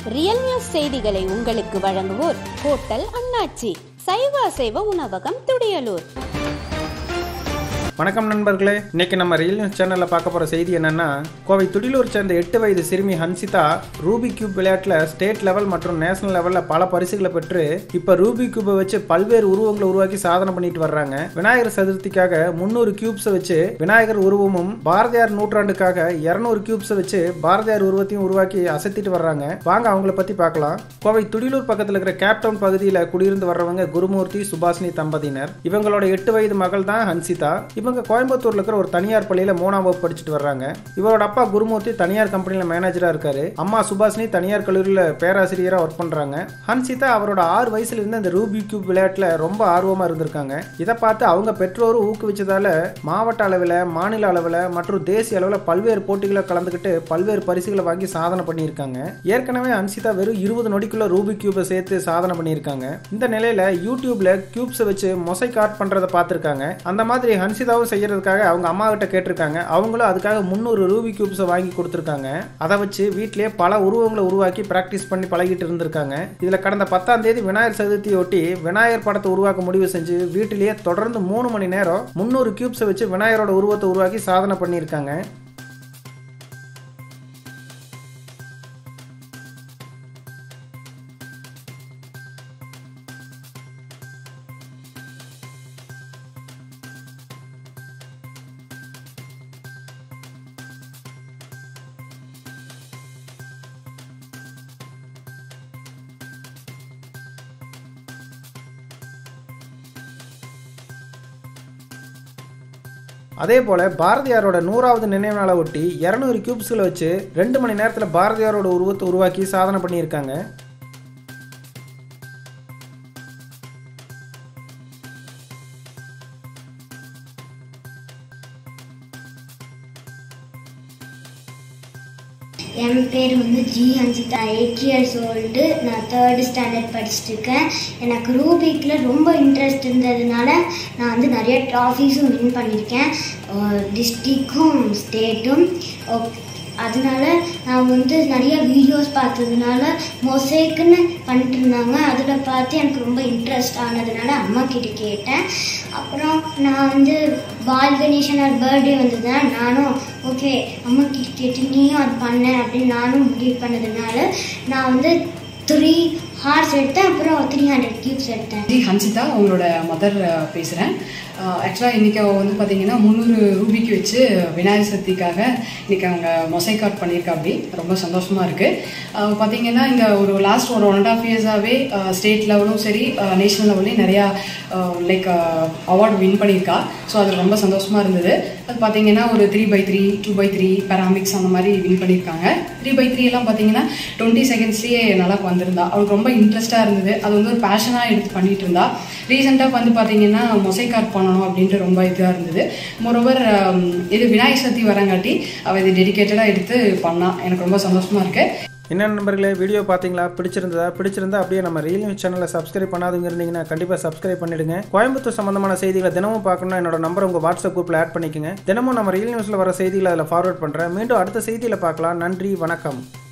real news செய்திகளை உங்களுக்கு வழங்குவோர் ஹோட்டல் அண்ணாச்சி சைவ அசைவ உணவகம் துடியலூர் வணக்கம் நண்பர்களே இன்னைக்கு நம்ம ரியல் நியூஸ் சேனல்ல பார்க்க போற செய்தி என்னன்னா கோவை துடிலூர் சேர்ந்த எட்டு வயது சிறுமி ஹன்சிதா ரூபி கியூப் விளையாட்டுல ஸ்டேட் லெவல் மற்றும் நேஷனல் லெவல்ல பல பரிசுகளை பெற்று இப்ப ரூபி கியூபை வச்சு பல்வேறு உருவங்களை உருவாக்கி சாதனை பண்ணிட்டு வர்றாங்க விநாயகர் சதுர்த்திக்காக முன்னூறு கியூப்ஸை வச்சு விநாயகர் உருவமும் பாரதியார் நூற்றாண்டுக்காக இருநூறு கியூப்ஸை வச்சு பாரதியார் உருவத்தையும் உருவாக்கி அசத்திட்டு வர்றாங்க வாங்க அவங்கள பத்தி பார்க்கலாம் கோவை துடிலூர் பக்கத்துல இருக்கிற கேப்டவுன் பகுதியில் குடியிருந்து வர்றவங்க குருமூர்த்தி சுபாஷினி தம்பதியினர் இவங்களோட எட்டு வயது மகள் தான் ஹன்சிதா இவங்க கோயம்புத்தூர்ல இருக்கிற ஒரு தனியார் பள்ளியில மூணாம் வகுப்பு படிச்சுட்டு வர்றாங்க இவரோட அப்பா குருமூர்த்தி தனியார் கம்பெனில மேனேஜரா இருக்காரு அம்மா சுபாஷினி தனியார் கல்லூரியில பேராசிரியரா ஒர்க் பண்றாங்க ஹன்சிதா அவரோட ஆறு வயசுல இருந்து இந்த ரூபி கியூப் விளையாட்டுல ரொம்ப ஆர்வமா இருந்திருக்காங்க இதை பார்த்து அவங்க பெற்றோரும் ஊக்குவிச்சதால மாவட்ட அளவில் மாநில அளவில் மற்றும் தேசிய அளவில் பல்வேறு போட்டிகளை கலந்துக்கிட்டு பல்வேறு பரிசுகளை வாங்கி சாதனை பண்ணியிருக்காங்க ஏற்கனவே ஹன்சிதா வெறும் இருபது நொடிக்குள்ள ரூபி கியூபை சேர்த்து சாதனை பண்ணியிருக்காங்க இந்த நிலையில யூடியூப்ல கியூப்ஸை வச்சு மொசைக் ஆர்ட் பண்றதை பார்த்துருக்காங்க அந்த மாதிரி ஹன்சிதாவும் செய்யறதுக்காக அவங்க அம்மா கிட்ட கேட்டிருக்காங்க அவங்களும் அதுக்காக முந்நூறு ரூபி கியூப்ஸை வாங்கி கொடுத்துருக்காங்க அதை வச்சு வீட்டிலேயே பல உருவங்களை உருவாக்கி பிராக்டிஸ் பண்ணி பழகிட்டு இருந்திருக்காங்க இதுல கடந்த பத்தாம் தேதி விநாயகர் சதுர்த்தியொட்டி விநாயகர் படத்தை உருவாக்க முடிவு செஞ்சு வீட்டிலேயே தொடர்ந்து மூணு மணி நேரம் முந்நூறு கியூப்ஸை வச்சு விநாயகரோட உருவத்தை உருவாக்கி சாதனை பண்ணியிருக்காங்க அதே போல பாரதியாரோட நூறாவது நினைவு நாளை ஒட்டி இரநூறு கியூப்ஸ்களை வச்சு ரெண்டு மணி நேரத்தில் பாரதியாரோட உருவத்தை உருவாக்கி சாதனை பண்ணியிருக்காங்க என் பேர் வந்து G Anjitha eight years old நான் தேர்டு ஸ்டாண்டர்ட் படிச்சுட்டு இருக்கேன் எனக்கு ரூபிக்கில் ரொம்ப இன்ட்ரெஸ்ட் இருந்ததுனால நான் வந்து நிறைய ட்ராஃபீஸும் வின் பண்ணியிருக்கேன் டிஸ்ட்ரிக்கும் ஸ்டேட்டும் அதனால நான் வந்து நிறைய வீடியோஸ் பார்த்ததுனால மொசைக்குன்னு பண்ணிட்டு இருந்தாங்க அதில் பார்த்து எனக்கு ரொம்ப இன்ட்ரெஸ்ட் ஆனதுனால அம்மா கிட்ட கேட்டேன் அப்புறம் நான் வந்து பால் கணேசன் பர்த்டே வந்ததுனால நானும் ஓகே அம்மா கிட்ட கேட்டு நீயும் அது பண்ண அப்படின்னு நானும் முடிவு பண்ணதுனால நான் வந்து த்ரீ ஹார்ஸ் எடுத்தேன் அப்புறம் த்ரீ ஹண்ட்ரட் கியூப்ஸ் எடுத்தேன் ஜி ஹன்சிதா அவங்களோட மதர் பேசுகிறேன் ஆக்சுவலாக இன்றைக்கி அவள் வந்து பார்த்தீங்கன்னா முந்நூறு ரூபிக்கு வச்சு விநாயகர் சதுர்த்திக்காக இன்றைக்கி அவங்க மொசைக் ஆர்ட் பண்ணியிருக்கா அப்படி ரொம்ப சந்தோஷமாக இருக்குது பார்த்தீங்கன்னா இங்கே ஒரு லாஸ்ட் ஒரு ஒன் அண்ட் ஆஃப் இயர்ஸாகவே ஸ்டேட் லெவலும் சரி நேஷனல் லெவல்லையும் நிறையா லைக் அவார்டு வின் பண்ணியிருக்கா ஸோ அது ரொம்ப சந்தோஷமாக இருந்தது அது பார்த்தீங்கன்னா ஒரு three by three two by three pyraminx அந்த மாதிரி வின் பண்ணியிருக்காங்க த்ரீ பை த்ரீ எல்லாம் பார்த்தீங்கன்னா டுவெண்ட்டி செகண்ட்ஸ்லேயே நல்லா வந்திருந்தா அவளுக்கு ரொம்ப இன்ட்ரெஸ்ட்டாக இருந்தது அது வந்து ஒரு பேஷனாக எடுத்து பண்ணிட்டு இருந்தா ரீசெண்டாக வந்து பார்த்தீங்கன்னா மொசைக் ஆர்ட் பண்ணணும் அப்படின்ட்டு ரொம்ப இதாக இருந்தது மொரோவர் இது விநாயகர் சதுர்த்தி வரங்காட்டி அவள் இது டெடிக்கேட்டடாக எடுத்து பண்ணா எனக்கு ரொம்ப சந்தோஷமாக இருக்குது என்ன நண்பர்களே வீடியோ பார்த்தீங்களா பிடிச்சிருந்ததா பிடிச்சிருந்தா அப்படியே நம்ம ரீல் நியூஸ் சேனலை சப்ஸ்கிரைப் பண்ணாதவங்க இருந்தீங்கன்னா கண்டிப்பாக சப்ஸ்கிரைப் பண்ணிடுங்க கோயம்புத்தூர் சம்பந்தமான செய்திகளை தினமும் பார்க்கணும்னா என்னோட நம்பர் உங்கள் வாட்ஸ்அப் குரூப்பில் ஆட் பண்ணிக்கங்க தினமும் நம்ம ரீல் நியூஸில் வர செய்திகளை அதில் ஃபார்வர்ட் பண்ணுறேன் மீண்டும் அடுத்த செய்தியில் பார்க்கலாம் நன்றி வணக்கம்